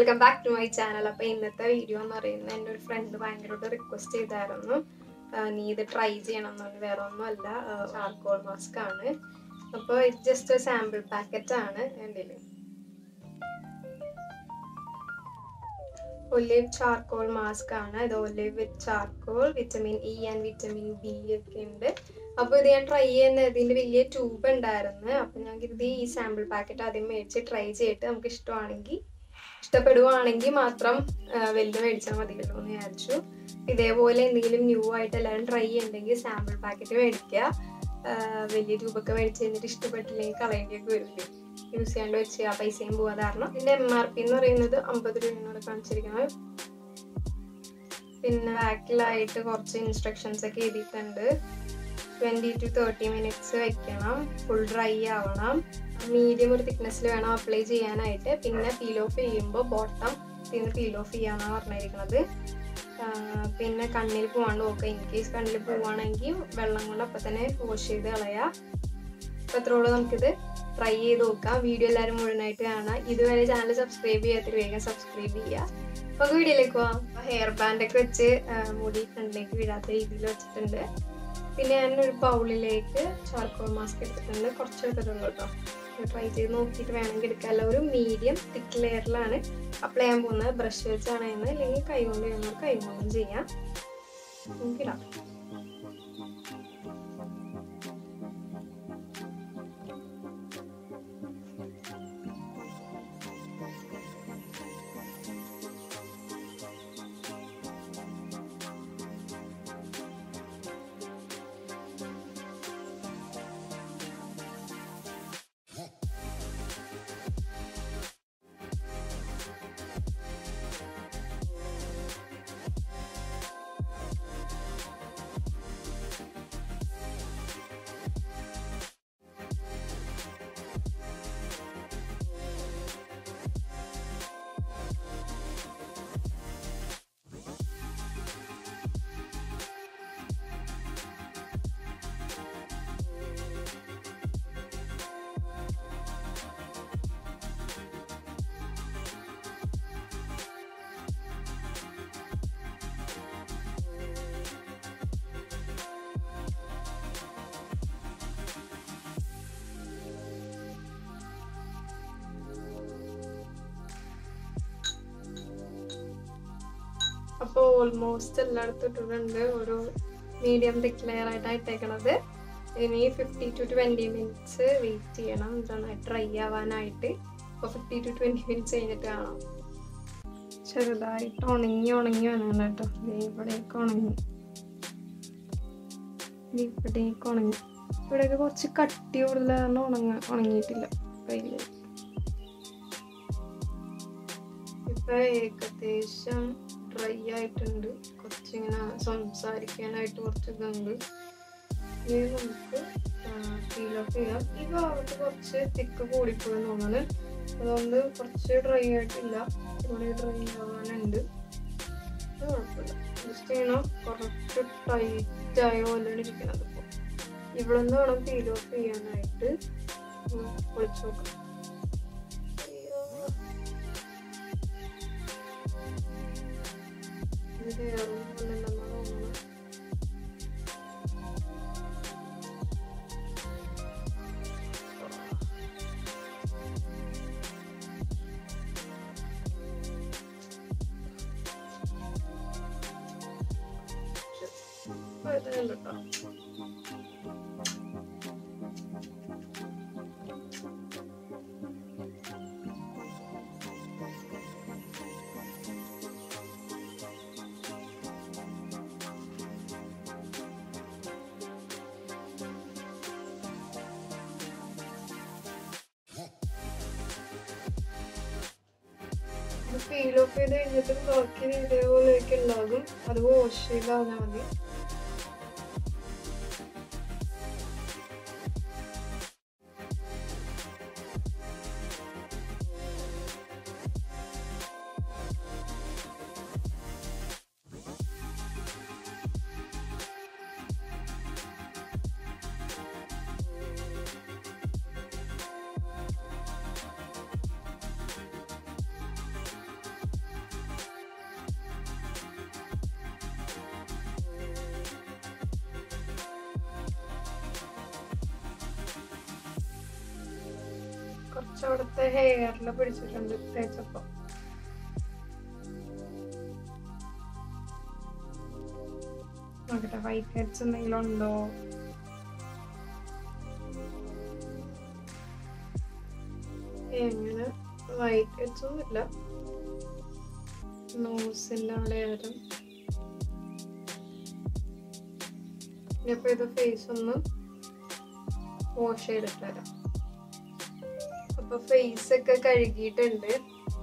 Welcome back to my channel അപ്പോൾ ഇന്നത്തെ video എന്ന് പറയുന്നത് എൻ്റെ ഒരു ഫ്രണ്ട് ഭയങ്കരമായിട്ട് റിക്വസ്റ്റ് ചെയ്തായിരുന്നു ആ, നീ ഇത് ട്രൈ ചെയ്യണം എന്ന് പറഞ്ഞു വേറെ ഒന്നുമല്ല ചാർക്കോൾ മാസ്ക് ആണ് അപ്പോൾ ഇത് ജസ്റ്റ് ഒരു സാമ്പിൾ പാക്കറ്റ് ആണ് എൻ്റെ ഒലിവ് ചാർക്കോൾ മാസ്ക് ആണ് ഇത് olive with charcoal vitamin E and vitamin B ഒക്കെ ഉണ്ട് അപ്പോൾ ഇത് ഞാൻ ട്രൈ ചെയ്യുന്ന ഇതിൻ്റെ വലിയ ട്യൂബ് ഉണ്ടായിരുന്നു അപ്പോൾ ഞാൻ ഇത് ഈ സാമ്പിൾ പാക്കറ്റ് ആദ്യം മേടിച്ച് ട്രൈ ചെയ്തിട്ട് നമുക്ക് ഇഷ്ടമാണെങ്കിൽ ഇഷ്ടപ്പെടുവാണെങ്കിൽ മാത്രം ആ, വലുത് മേടിച്ചാൽ മതിയല്ലോ എന്ന് വിചാരിച്ചു ഇതേപോലെ എന്തെങ്കിലും ന്യൂ ആയിട്ട് എല്ലാവരും ട്രൈ ചെയ്യണമെങ്കിൽ സാമ്പിൾ പാക്കറ്റ് മേടിക്കുക ആ, വലിയ ട്യൂബൊക്കെ മേടിച്ച് കഴിഞ്ഞിട്ട് ഇഷ്ടപ്പെട്ടില്ലെങ്കിൽ കളയേണ്ടിയൊക്കെ വരില്ലേ യൂസ് ചെയ്യാണ്ട് വെച്ച് ആ പൈസയും പോവാ കാരണം ഇതിന്റെ എം ആർ പി എന്ന് പറയുന്നത് അമ്പത് രൂപയാണ് കാണിച്ചിരിക്കുന്നത് പിന്നെ ബാക്കിലായിട്ട് കുറച്ച് ഇൻസ്ട്രക്ഷൻസ് ഒക്കെ എഴുതിയിട്ടുണ്ട് ട്വൻറ്റി ടു തേർട്ടി മിനിറ്റ്സ് വെക്കണം ഫുൾ ഡ്രൈ ആവണം മീഡിയം ഒരു തിക്നെസ്സിൽ വേണം അപ്ലൈ ചെയ്യാനായിട്ട് പിന്നെ പീൽ ഓഫ് ചെയ്യുമ്പോൾ ബോട്ടം പിന്നെ പീൽ ഓഫ് ചെയ്യാന്നാണ് പറഞ്ഞിരിക്കുന്നത് ആഹ് പിന്നെ കണ്ണിൽ പോവാണ്ട് നോക്കുക ഇൻ കേസ് കണ്ണിൽ പോവാണെങ്കിൽ വെള്ളം കൊണ്ട് അപ്പം തന്നെ വാഷ് ചെയ്ത് കളയുക അപ്പം അത്രയോളം നമുക്കിത് ട്രൈ ചെയ്ത് നോക്കാം വീഡിയോ എല്ലാവരും മുഴുവനായിട്ട് കാണാം ഇതുവരെ ചാനൽ സബ്സ്ക്രൈബ് ചെയ്യാത്തൊരു വേഗം സബ്സ്ക്രൈബ് ചെയ്യുക അപ്പോൾ വീഡിയോയിലേക്ക് പോവാം ഹെയർ ബാൻഡ് ഒക്കെ വെച്ച് ആഹ് മുടി ഫ്രണ്ടിലേക്ക് വീഴാത്ത രീതിയിൽ വെച്ചിട്ടുണ്ട് പിന്നെ ഞാൻ ഒരു ബൗളിലേക്ക് ചാർക്കോൾ മാസ്ക് എടുത്തിട്ടുണ്ട് കുറച്ച് എടുത്തിട്ടുള്ളൂ കേട്ടോ ട്രൈ ചെയ്ത് നോക്കിയിട്ട് വേണമെങ്കിൽ എടുക്കാമല്ലോ ഒരു മീഡിയം തിക്ക് ലെയറിലാണ് അപ്ലൈ ചെയ്യാൻ പോകുന്നത് ബ്രഷ് വെച്ചാണ് ചെയ്യുന്നത് അല്ലെങ്കിൽ കൈ കൊണ്ട് ചെയ്യുന്നവർ കൈ കൊണ്ടും ചെയ്യാം നമുക്കിടാം അപ്പോൾ ഓൾമോസ്റ്റ് എല്ലായിടത്തും ഇട്ടിട്ടുണ്ട് ഒരു മീഡിയം തിക്ക് ലെയർ ആയിട്ടാണ് ഇട്ടേക്കണത് ഇനി fifty to twenty minutes wait ചെയ്യണം എന്താണ് ഡ്രൈ ആവാനായിട്ട് അപ്പോൾ ഫിഫ്റ്റി ടു ട്വൻറ്റി മിനിറ്റ്സ് കഴിഞ്ഞിട്ട് കാണാം ചെറുതായിട്ട് ഉണങ്ങി ഉണങ്ങി വന്നു കേട്ടോ ദേ ഇവിടേക്ക് ഉണങ്ങി ദേ ഇവിടേക്ക് ഉണങ്ങി ഇവിടെയൊക്കെ കുറച്ച് കട്ടി കൂടുതൽ കാരണം ഉണങ്ങ ഉണങ്ങിയിട്ടില്ല കയ്യിൽ ഇപ്പൊ ഏകദേശം ഡ്രൈ ആയിട്ടുണ്ട് കുറച്ചിങ്ങനെ സംസാരിക്കാനായിട്ട് കുറച്ച് ഇതുണ്ട് ഇനി നമുക്ക് ഫീൽ ഓഫ് ചെയ്യാം ഈ ഭാഗത്ത് കുറച്ച് തിക്ക് കൂടിപ്പോയി തോന്നുന്നു അതുകൊണ്ട് കുറച്ച് ഡ്രൈ ആയിട്ടില്ല ഇവിടെ ഡ്രൈ ആവാനുണ്ട് അത് കുഴപ്പമില്ല ജസ്റ്റ് ഇങ്ങനെ കുറച്ച് ടൈറ്റ് ആയ പോലെയാണ് ഇരിക്കുന്നത് ഇപ്പോൾ ഇവിടെ നിന്ന് വേണം ഫീൽ ഓഫ് ചെയ്യാനായിട്ട് പൊളിച്ചു നോക്കാം അയ്യോ. ഇത് വേറൊന്നും കൊണ്ടുണ്ടെന്നാണ് തോന്നുന്നത് വരുന്നുണ്ട് കേട്ടോ ഫീൽ ഓഫ് ചെയ്ത് കഴിഞ്ഞിട്ട് ബാക്കി ഇതേപോലെയൊക്കെ ഉണ്ടാകും അത് വാഷ് ചെയ്ത് കളഞ്ഞാൽ മതി കുറച്ച് അവിടുത്തെ ഹെയറിൽ പിടിച്ചിട്ടുണ്ട് തേച്ചപ്പോ നോക്കട്ടെ വൈറ്റ് ഹെഡ്സ് എന്തെങ്കിലും ഉണ്ടോ എങ്ങനെ വൈറ്റ് ഹെഡ്സ് ഒന്നുമില്ല നോസിന്റെ അവിടെ ആരും ഇനിയിപ്പോ ഇത് ഫേസ് ഒന്ന് വാഷ് ചെയ്തിട്ട് വരാം അപ്പൊ ഫേസ് ഒക്കെ കഴുകിയിട്ടുണ്ട്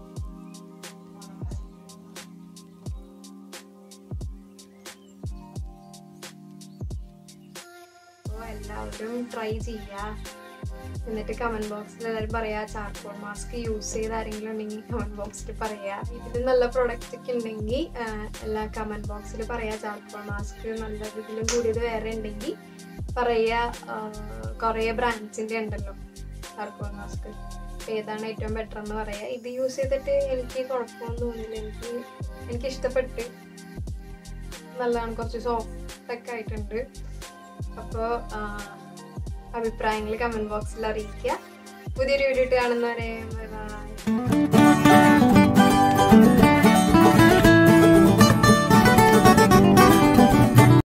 അപ്പൊ എല്ലാവരും ട്രൈ ചെയ്യാ എന്നിട്ട് കമന്റ് ബോക്സിൽ എല്ലാവരും പറയാ ചാർക്കോൾ മാസ്ക് യൂസ് ചെയ്ത ആരെങ്കിലും ഉണ്ടെങ്കിൽ കമന്റ് ബോക്സിൽ പറയാ ഇതിൽ നല്ല പ്രൊഡക്റ്റ് ഒക്കെ ഉണ്ടെങ്കിൽ എല്ലാ കമന്റ് ബോക്സിൽ പറയാ ചാർക്കോൾ മാസ്ക് നല്ല ഇതിലും കൂടിയത് വേറെ ഉണ്ടെങ്കിൽ പറയാ കുറേ ബ്രാൻഡ്സിന്റെ ഉണ്ടല്ലോ ചാർക്കോൾ മാസ്ക് ഏതാണ് ഏറ്റവും ബെറ്റർ എന്ന് പറയാ ഇത് യൂസ് ചെയ്തിട്ട് എനിക്ക് കുഴപ്പമൊന്നും തോന്നില്ല എനിക്ക് എനിക്ക് ഇഷ്ടപ്പെട്ട് നല്ലതാണ് കുറച്ച് സോഫ്റ്റ് ഒക്കെ ആയിട്ടുണ്ട് അപ്പോൾ അഭിപ്രായങ്ങൾ കമന്റ് ബോക്സിൽ അറിയിക്കുക പുതിയൊരു വീഡിയോ ഇട്ട് കാണുന്നവരെ ബൈ ബൈ